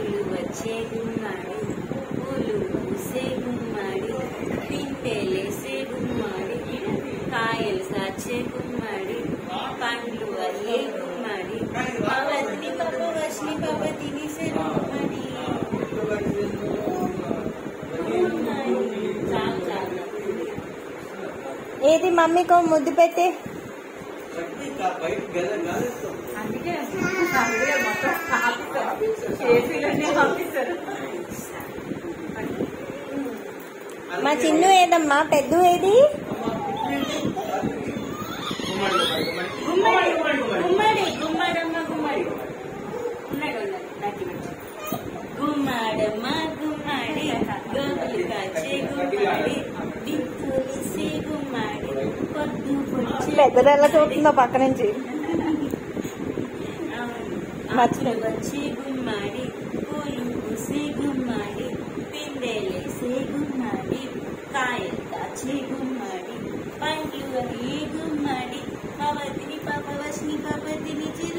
పూలు వచ్చే గుమ్మాడి పూలు పూసే గుమ్మాడి పిందెలేసే గుమ్మాడి కాయలు సాచే గుమ్మాడి పండ్లు అయ్యే గుమ్మాడి పవతిని పవ వష్ని పవతిని గుమ్మడి చాలు చాలు ఏది మమ్మీకో ముద్దు పెట్టి అందుకే అందుకే మొత్తం ఆపిస్తారు ఏసీలోనే ఆపిస్తారు మా చిన్ను ఏదమ్మా పెద్ద ఏది గుమ్మడి గుమ్మడి గుమ్మడమ్మ గుమ్మడి ఉన్నాడు ఉన్నాడు నాకు గుమ్మడమ్మ గుమ్మడి గోగులు కాచే గుమ్మడి దిక్కులిసే గుమ్మడి పొద్దు పొడిచే పెద్దదెలా చూస్తుందో పక్క నుంచి మచ్చలు వచ్చి గుమ్మాడి పూలు పూసి గుమ్మాడి పిందెలేసే గుమ్మాడి కాయలు కాచే గుమ్మాడి పండ్లు అయ్యే గుమ్మాడి పవతిని పవవశిని పవతిని